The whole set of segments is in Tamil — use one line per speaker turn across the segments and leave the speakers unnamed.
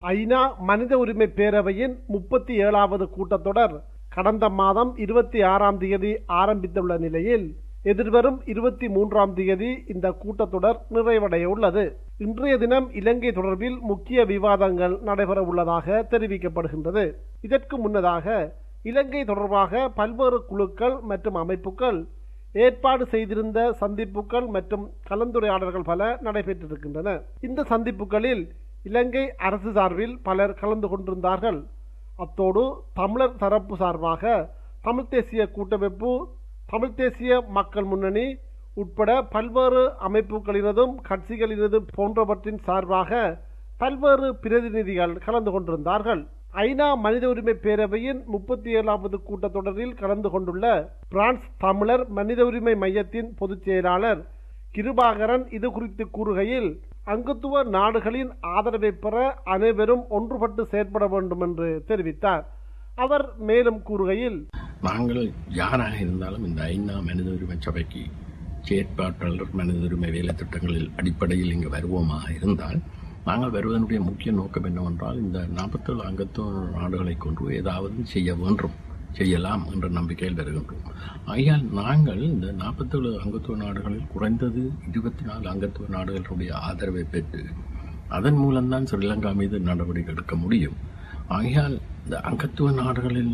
ஐநா மனித உரிமை பேரவையின் முப்பத்தி ஏழாவது கூட்டத்தொடர் கடந்த மாதம் இருபத்தி ஆறாம் தேதி ஆரம்பித்துள்ள நிலையில் எதிர்வரும் இருபத்தி மூன்றாம் தேதி இந்த கூட்டத்தொடர் நிறைவடைய உள்ளது இன்றைய தினம் இலங்கை தொடர்பில் முக்கிய விவாதங்கள் நடைபெற உள்ளதாக தெரிவிக்கப்படுகின்றது இதற்கு முன்னதாக இலங்கை தொடர்பாக பல்வேறு குழுக்கள் மற்றும் அமைப்புகள் ஏற்பாடு செய்திருந்த சந்திப்புகள் மற்றும் கலந்துரையாடல்கள் பல நடைபெற்றிருக்கின்றன இந்த சந்திப்புகளில் இலங்கை அரசு சார்பில் பலர் கலந்து கொண்டிருந்தார்கள் அத்தோடு தமிழர் தரப்பு சார்பாக தமிழ் தேசிய கூட்டமைப்பு தமிழ் தேசிய மக்கள் முன்னணி உட்பட பல்வேறு அமைப்புகளினதும் கட்சிகளினதும் போன்றவற்றின் சார்பாக பல்வேறு பிரதிநிதிகள் கலந்து கொண்டிருந்தார்கள் ஐநா மனித உரிமை பேரவையின் முப்பத்தி ஏழாவது கூட்டத்தொடரில் கலந்து கொண்டுள்ள பிரான்ஸ் தமிழர் மனித உரிமை மையத்தின் பொதுச் செயலாளர் கிருபாகரன் இது குறித்து கூறுகையில் அங்கத்துவ நாடுகளின் ஆதரவை பெற அனைவரும் ஒன்றுபட்டு செயற்பட வேண்டும் என்று தெரிவித்தார் அவர் மேலும் கூறுகையில்
நாங்கள் யாராக இருந்தாலும் இந்த ஐநா மனித உரிமை சபைக்கு செயற்பாட்டாளர் மனித உரிமை வேலை திட்டங்களில் அடிப்படையில் இங்கு வருவோமாக இருந்தால் நாங்கள் வருவதனுடைய முக்கிய நோக்கம் என்னவென்றால் இந்த நாற்பத்தேழு அங்கத்துவ நாடுகளை கொண்டு ஏதாவது செய்ய வேண்டும் செய்யலாம் என்ற நம்பிக்கையில் வருகின்றோம் ஆகையால் நாங்கள் இந்த நாற்பத்தேழு அங்கத்துவ நாடுகளில் குறைந்தது இருபத்தி நாலு அங்கத்துவ நாடுகளுடைய ஆதரவை பெற்று அதன் மூலம்தான் ஸ்ரீலங்கா மீது நடவடிக்கை எடுக்க முடியும் ஆகையால் இந்த அங்கத்துவ நாடுகளில்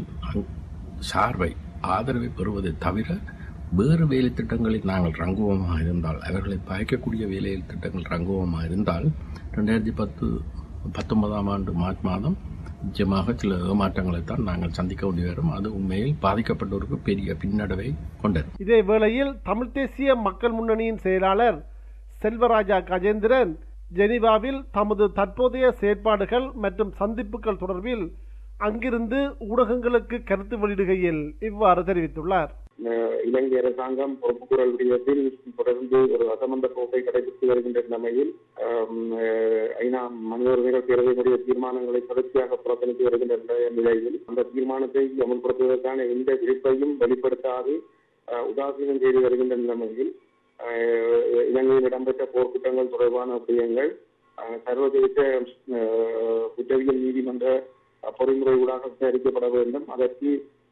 சார்பை ஆதரவை பெறுவதை தவிர வேறு வேலை திட்டங்களில் நாங்கள் ரங்குவமாக இருந்தால் அவர்களை பாய்க்கக்கூடிய வேலை திட்டங்கள் ரங்குவமாக இருந்தால் ரெண்டாயிரத்தி பத்து பத்தொன்பதாம் ஆண்டு மார்ச் மாதம் நிச்சயமாக சில ஏமாற்றங்களைத்தான் நாங்கள் சந்திக்க வேண்டி வரும் அது உண்மையில் பாதிக்கப்பட்டோருக்கு பெரிய பின்னடைவை கொண்டது
இதே வேளையில் தமிழ் தேசிய மக்கள் முன்னணியின் செயலாளர் செல்வராஜா கஜேந்திரன் ஜெனீவாவில் தமது தற்போதைய செயற்பாடுகள் மற்றும் சந்திப்புகள் தொடர்பில் அங்கிருந்து ஊடகங்களுக்கு கருத்து வெளியிடுகையில் இவ்வாறு தெரிவித்துள்ளார்
இலங்கை அரசாங்கம் பொறுப்புக்கூறல் விடயத்தில் தொடர்ந்து ஒரு அசமந்த போக்கை கடைபிடித்து வருகின்ற நிலைமையில் ஐநா மனித உரிமைகள் பேரவையினுடைய தீர்மானங்களை தொடர்ச்சியாக புறக்கணித்து வருகின்ற நிலையில் அந்த தீர்மானத்தை அமல்படுத்துவதற்கான எந்த விழிப்பையும் வெளிப்படுத்தாது உதாசீனம் செய்து வருகின்ற நிலைமையில் இலங்கையில் இடம்பெற்ற போர்க்குற்றங்கள் தொடர்பான விடயங்கள் சர்வதேச குற்றவியல் நீதிமன்ற பொறிமுறை ஊடாக விசாரிக்கப்பட வேண்டும் அதற்கு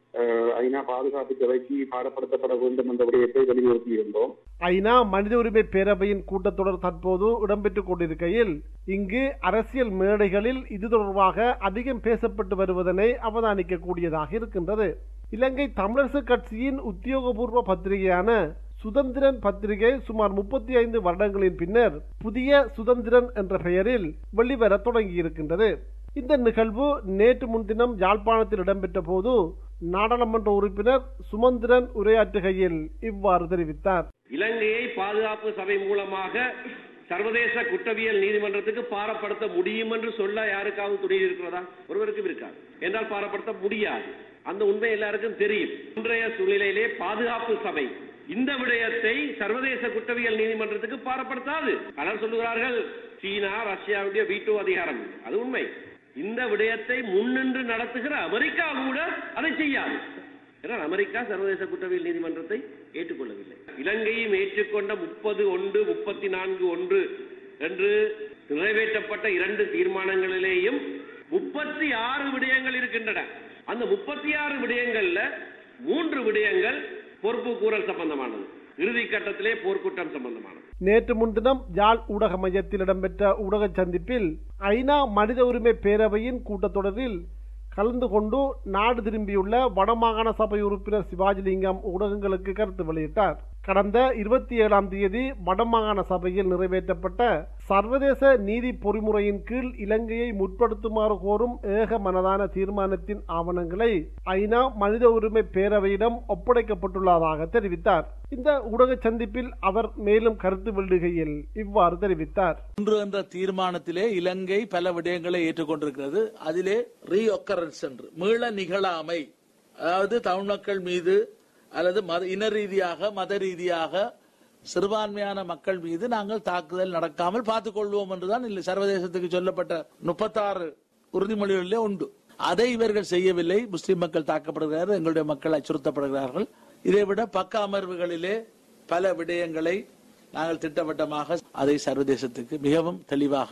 ஐநா பாதுகாப்பு சபைக்கு பாடப்படுத்தப்பட வேண்டும் என்ற விடயத்தை வலியுறுத்தியிருந்தோம்
ஐநா மனித உரிமை பேரவையின் கூட்டத்தொடர் தற்போது இடம்பெற்றுக் கொண்டிருக்கையில் இங்கு அரசியல் மேடைகளில் இது தொடர்பாக அதிகம் பேசப்பட்டு வருவதனை அவதானிக்க கூடியதாக இருக்கின்றது இலங்கை தமிழரசு கட்சியின் உத்தியோகபூர்வ பத்திரிகையான சுதந்திரன் பத்திரிகை சுமார் முப்பத்தி ஐந்து வருடங்களின் பின்னர் புதிய சுதந்திரன் என்ற பெயரில் வெளிவர தொடங்கியிருக்கின்றது இந்த நிகழ்வு நேற்று முன்தினம் யாழ்ப்பாணத்தில் இடம்பெற்ற போது நாடாளுமன்ற உறுப்பினர் சுமந்திரன் உரையாற்றுகையில் இவ்வாறு தெரிவித்தார்
இலங்கையை பாதுகாப்பு சபை மூலமாக சர்வதேச குற்றவியல் நீதிமன்றத்துக்கு பாரப்படுத்த முடியும் என்று சொல்ல யாருக்காவது துணை இருக்கிறதா ஒருவருக்கும் இருக்காது என்றால் பாரப்படுத்த முடியாது அந்த உண்மை எல்லாருக்கும் தெரியும் இன்றைய சூழ்நிலையிலே பாதுகாப்பு சபை இந்த விடயத்தை சர்வதேச குற்றவியல் நீதிமன்றத்துக்கு பாரப்படுத்தாது பலர் சொல்லுகிறார்கள் சீனா ரஷ்யாவுடைய வீட்டோ அதிகாரம் அது உண்மை இந்த விடயத்தை முன்னின்று நடத்துகிற அமெரிக்கா கூட அதை செய்யாது ஏன்னா அமெரிக்கா சர்வதேச குற்றவியல் நீதிமன்றத்தை ஏற்றுக்கொள்ளவில்லை இலங்கையும் ஏற்றுக்கொண்ட முப்பது ஒன்று முப்பத்தி நான்கு ஒன்று என்று நிறைவேற்றப்பட்ட இரண்டு தீர்மானங்களிலேயும் முப்பத்தி ஆறு விடயங்கள் இருக்கின்றன அந்த முப்பத்தி ஆறு விடயங்கள்ல மூன்று விடயங்கள் பொறுப்பு கூறல் சம்பந்தமானது இறுதி கட்டத்திலே போர்க்குற்றம் சம்பந்தமானது
நேற்று முன்தினம் யாழ் ஊடக மையத்தில் இடம்பெற்ற ஊடக சந்திப்பில் ஐநா மனித உரிமை பேரவையின் கூட்டத்தொடரில் கலந்து கொண்டு நாடு திரும்பியுள்ள வடமாகாண சபை உறுப்பினர் சிவாஜிலிங்கம் ஊடகங்களுக்கு கருத்து வெளியிட்டார் கடந்த இருபத்தி ஏழாம் தேதி வடமாகாண சபையில் நிறைவேற்றப்பட்ட சர்வதேச நீதி பொறிமுறையின் கீழ் இலங்கையை முற்படுத்துமாறு கோரும் ஏக மனதான தீர்மானத்தின் ஆவணங்களை ஐநா மனித உரிமை பேரவையிடம் ஒப்படைக்கப்பட்டுள்ளதாக தெரிவித்தார் இந்த ஊடக சந்திப்பில் அவர் மேலும் கருத்து வெளியிடுகையில் இவ்வாறு தெரிவித்தார்
ஒன்று என்ற தீர்மானத்திலே இலங்கை பல விடயங்களை ஏற்றுக்கொண்டிருக்கிறது அதிலே ரீஒக்கரன்ஸ் என்று மீள நிகழாமை அதாவது தமிழ் மக்கள் மீது அல்லது மத இன ரீதியாக மத ரீதியாக சிறுபான்மையான மக்கள் மீது நாங்கள் தாக்குதல் நடக்காமல் பார்த்துக் கொள்வோம் என்றுதான் இல்லை சர்வதேசத்துக்கு சொல்லப்பட்ட முப்பத்தாறு உறுதிமொழிகளிலே உண்டு அதை இவர்கள் செய்யவில்லை முஸ்லிம் மக்கள் தாக்கப்படுகிறார்கள் எங்களுடைய மக்கள் அச்சுறுத்தப்படுகிறார்கள் இதைவிட பக்க அமர்வுகளிலே பல விடயங்களை நாங்கள் திட்டவட்டமாக அதை சர்வதேசத்துக்கு மிகவும் தெளிவாக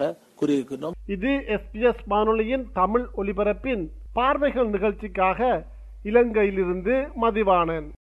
கூறியிருக்கின்றோம்
இது எஸ்பிஎஸ் வானொலியின் தமிழ் ஒலிபரப்பின் பார்வைகள் நிகழ்ச்சிக்காக இலங்கையிலிருந்து மதிவாணன்